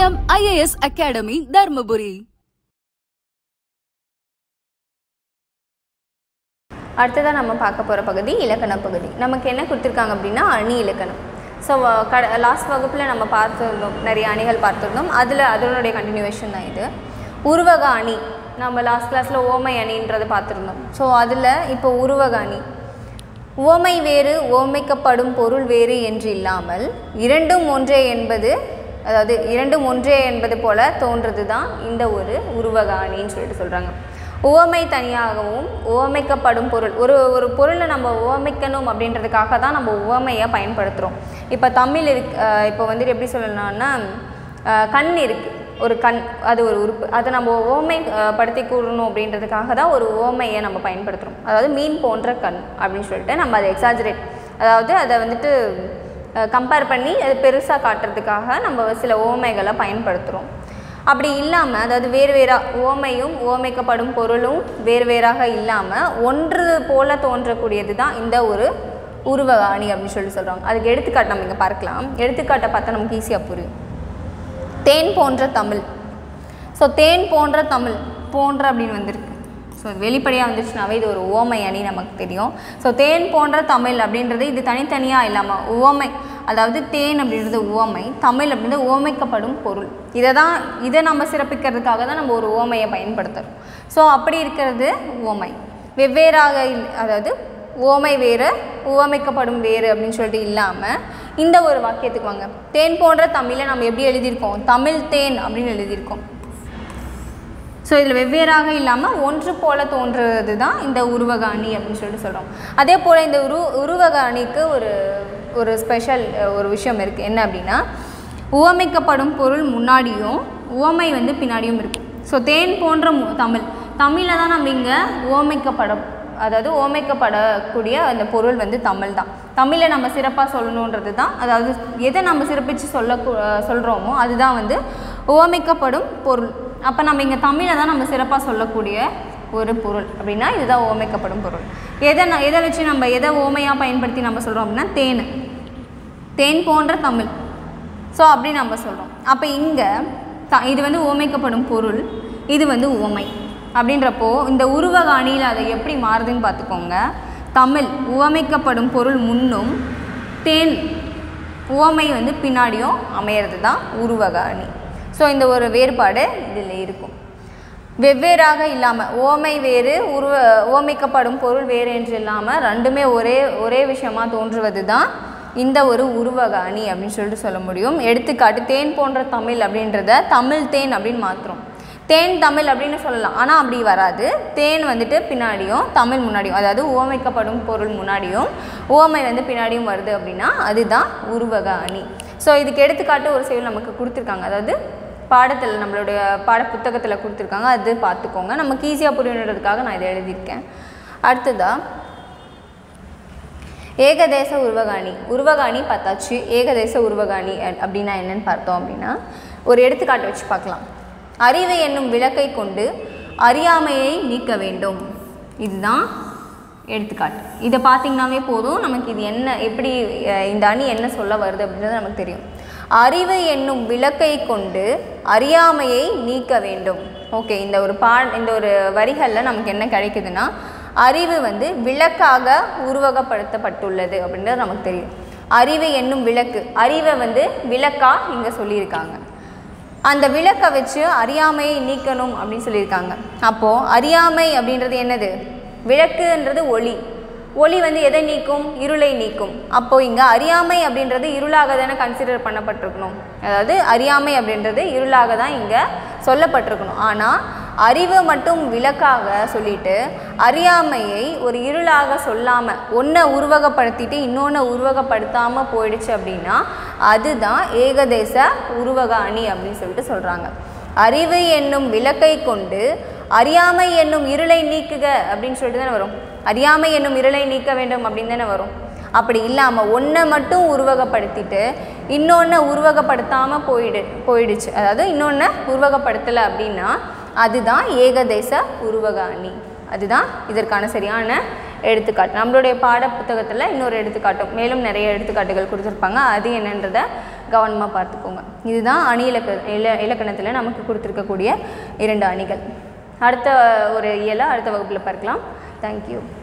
M IAS academy Dharmapuri அடுத்ததாக நம்ம பார்க்க போகிற பகுதி இலக்கண பகுதி நமக்கு என்ன கொடுத்துருக்காங்க அப்படின்னா அணி இலக்கணம் ஸோ கட லாஸ்ட் வகுப்பில் நம்ம பார்த்துருந்தோம் நிறைய அணிகள் பார்த்துருந்தோம் அதில் அதனுடைய கண்டினியூவேஷன் தான் இது உருவக அணி நம்ம லாஸ்ட் கிளாஸில் ஓமை அணின்றதை பார்த்துருந்தோம் ஸோ அதில் இப்போ உருவக அணி உவமை வேறு ஓமைக்கப்படும் பொருள் வேறு என்று இல்லாமல் இரண்டும் ஒன்றே என்பது அதாவது இரண்டும் ஒன்றே என்பது போல தோன்றது தான் இந்த ஒரு உருவக அணின்னு சொல்லிட்டு சொல்கிறாங்க உவமை தனியாகவும் உவமைக்கப்படும் பொருள் ஒரு ஒரு பொருளை நம்ம உவமைக்கணும் அப்படின்றதுக்காக தான் நம்ம உவமையை பயன்படுத்துகிறோம் இப்போ தமிழ் இருக்கு அஹ் இப்போ வந்துட்டு எப்படி சொல்லலாம்னா அஹ் கண் இருக்குது ஒரு கண் அது ஒரு உறுப்பு அதை நம்ம ஓமை அஹ், படுத்தி கூறணும் அப்படின்றதுக்காக தான் ஒரு ஓமையை நம்ம பயன்படுத்துகிறோம் அதாவது மீன் போன்ற கண் அப்படின்னு சொல்லிட்டு நம்ம அதை எக்ஸாஜரேட் அதாவது அதை வந்துட்டு கம்பேர் பண்ணி அது பெருசாக காட்டுறதுக்காக நம்ம சில ஓமைகளை பயன்படுத்துகிறோம் அப்படி இல்லாமல் அதாவது வேறு வேறா ஓமையும் ஓமைக்கப்படும் பொருளும் வேறு வேறாக இல்லாமல் ஒன்று போல தோன்றக்கூடியது தான் இந்த ஒரு உருவக அணி அப்படின்னு சொல்லி சொல்கிறாங்க அதுக்கு எடுத்துக்காட்டு நம்ம இங்கே பார்க்கலாம் எடுத்துக்காட்டை பார்த்தா நமக்கு ஈஸியாக புரியும் தேன் போன்ற தமிழ் ஸோ தேன் போன்ற தமிழ் போன்ற அப்படின்னு வந்திருக்கு ஸோ வெளிப்படையாக வந்துச்சுனாவே இது ஒரு ஓமை அணி நமக்கு தெரியும் ஸோ தேன் போன்ற தமிழ் அப்படின்றது இது தனித்தனியாக இல்லாமல் உவமை அதாவது தேன் அப்படின்றது உவமை தமிழ் அப்படின்றது ஓமைக்கப்படும் பொருள் இதை தான் இதை நம்ம சிறப்பிக்கிறதுக்காக தான் நம்ம ஒரு ஓமையை பயன்படுத்துகிறோம் ஸோ அப்படி இருக்கிறது ஓமை வெவ்வேறாக இல்- அதாவது ஓமை வேறு உவமைக்கப்படும் வேறு அப்படின்னு சொல்லிட்டு இல்லாமல் இந்த ஒரு வாக்கியத்துக்கு வாங்க தேன் போன்ற தமிழை நம்ம எப்படி எழுதியிருக்கோம் தமிழ் தேன் அப்படின்னு எழுதியிருக்கோம் ஸோ இதில் வெவ்வேறாக இல்லாமல் ஒன்று போல தோன்றுறது தான் இந்த உருவக அணி அப்படின்னு சொல்லிட்டு சொல்கிறோம் அதே போல் இந்த உரு உருவக அணிக்கு ஒரு ஒரு ஸ்பெஷல் ஒரு விஷயம் இருக்குது என்ன அப்படின்னா உவமைக்கப்படும் பொருள் முன்னாடியும் உவமை வந்து பின்னாடியும் இருக்கும் ஸோ தேன் போன்ற மு- தமிழ் தமிழில் தான் நம்ம இங்கே உவமைக்கப்படும் அதாவது ஓமைக்கப்படக்கூடிய அந்த பொருள் வந்து தமிழ் தான் தமிழை நம்ம சிறப்பாக சொல்லணுன்றது தான் அதாவது எதை நம்ம சிறப்பித்து சொல்ல சொல்கிறோமோ அதுதான் வந்து ஓமைக்கப்படும் பொருள் அப்போ நம்ம இங்கே தமிழை தான் நம்ம சிறப்பாக சொல்லக்கூடிய ஒரு பொருள் அப்படின்னா இதுதான் ஓமைக்கப்படும் பொருள் எதை ந- எதை வச்சு நம்ம எதை ஓமையாக பயன்படுத்தி நம்ம சொல்கிறோம் அப்படின்னா தேன் தேன் போன்ற தமிழ் ஸோ அப்படி நம்ம சொல்கிறோம் அப்போ இங்கே த இது வந்து ஓமைக்கப்படும் பொருள் இது வந்து உவமை அப்படின்றப்போ இந்த உருவக அணியில் அதை எப்படி மாறுதுன்னு பார்த்துக்கோங்க தமிழ் உவமைக்கப்படும் பொருள் முன்னும் தேன் உவமை வந்து பின்னாடியும் அமையிறது தான் உருவக அணி ஸோ இந்த ஒரு வேறுபாடு இதில் இருக்கும் வெவ்வேறாக இல்லாமல் ஓமை வேறு உருவ ஓமைக்கப்படும் பொருள் வேறு என்று இல்லாமல் ரெண்டுமே ஒரே ஒரே விஷயமா தோன்றுவது தான் இந்த ஒரு உருவக அணி அப்படின்னு சொல்லிட்டு சொல்ல முடியும் எடுத்துக்காட்டு தேன் போன்ற தமிழ் அப்படின்றத தமிழ் தேன் அப்படின்னு மாற்றுறோம் தேன் தமிழ் அப்படின்னு சொல்லலாம் ஆனால் அப்படி வராது தேன் வந்துட்டு பின்னாடியும் தமிழ் முன்னாடியும் அதாவது ஓமைக்கப்படும் பொருள் முன்னாடியும் ஓமை வந்து பின்னாடியும் வருது அப்படின்னா அதுதான் உருவக அணி ஸோ இதுக்கு எடுத்துக்காட்டு ஒரு செயல் நமக்கு கொடுத்துருக்காங்க அதாவது பாடத்தில் நம்மளுடைய பாட புத்தகத்தில் கொடுத்துருக்காங்க அது பார்த்துக்கோங்க நமக்கு ஈஸியாக புரியணுன்றதுக்காக நான் இதை எழுதியிருக்கேன் அடுத்ததா ஏகதேச உருவகாணி உருவகாணி பார்த்தாச்சு ஏகதேச உருவகாணி அ- அப்படின்னா என்னன்னு பார்த்தோம் அப்படின்னா ஒரு எடுத்துக்காட்டு வச்சு பார்க்கலாம் அறிவு என்னும் விளக்கை கொண்டு அறியாமையை நீக்க வேண்டும் இதுதான் எடுத்துக்காட்டு இதை பார்த்தீங்கன்னாவே போதும் நமக்கு இது என்ன எப்படி அஹ், இந்த அணி என்ன சொல்ல வருது அப்படின்றது நமக்கு தெரியும் அறிவு என்னும் விளக்கை கொண்டு அறியாமையை நீக்க வேண்டும் ஓகே இந்த ஒரு பா இந்த ஒரு வரிகளில் நமக்கு என்ன கிடைக்குதுன்னா அறிவு வந்து விளக்காக உருவகப்படுத்தப்பட்டுள்ளது அப்படின்றது நமக்கு தெரியும் அறிவு என்னும் விளக்கு அறிவை வந்து விளக்கா இங்கே சொல்லியிருக்காங்க அந்த விளக்கை வச்சு அறியாமையை நீக்கணும் அப்படின்னு சொல்லியிருக்காங்க அப்போது அறியாமை அப்படின்றது என்னது விளக்குன்றது ஒளி ஒளி வந்து எதை நீக்கும் இருளை நீக்கும் அப்போது இங்கே அறியாமை அப்படின்றது இருளாக தானே கன்சிடர் பண்ணப்பட்டிருக்கணும் அதாவது அறியாமை அப்படின்றது இருளாக தான் இங்கே சொல்லப்பட்டிருக்கணும் ஆனால் அறிவு மட்டும் விளக்காக சொல்லிட்டு அறியாமையை ஒரு இருளாக சொல்லாமல் ஒன்றை உருவகப்படுத்திட்டு இன்னொன்று உருவகப்படுத்தாமல் போயிடுச்சு அப்படின்னா அதுதான் ஏகதேச உருவக அணி அப்படின்னு சொல்லிட்டு சொல்கிறாங்க அறிவு என்னும் விளக்கை கொண்டு அறியாமை என்னும் இருளை நீக்குக அப்படின்னு சொல்லிட்டு தானே வரும் அறியாமை என்னும் இருளை நீக்க வேண்டும் அப்படின்னு தானே வரும் அப்படி இல்லாமல் ஒன்றை மட்டும் உருவகப்படுத்திட்டு இன்னொன்று உருவகப்படுத்தாமல் போயிடு போயிடுச்சு அதாவது இன்னொன்று உருவகப்படுத்தலை அப்படின்னா அதுதான் ஏகதேச உருவக அணி அதுதான் இதற்கான சரியான எடுத்துக்காட்டு நம்மளுடைய பாட புத்தகத்தில் இன்னொரு எடுத்துக்காட்டும் மேலும் நிறைய எடுத்துக்காட்டுகள் கொடுத்துருப்பாங்க அது என்னன்றதை கவனமாக பார்த்துக்கோங்க இதுதான் அணி இலக்க இல இலக்கணத்தில் நமக்கு கொடுத்துருக்கக்கூடிய இரண்டு அணிகள் அடுத்த ஒரு இயலை அடுத்த வகுப்பில் பார்க்கலாம் தேங்க்யூ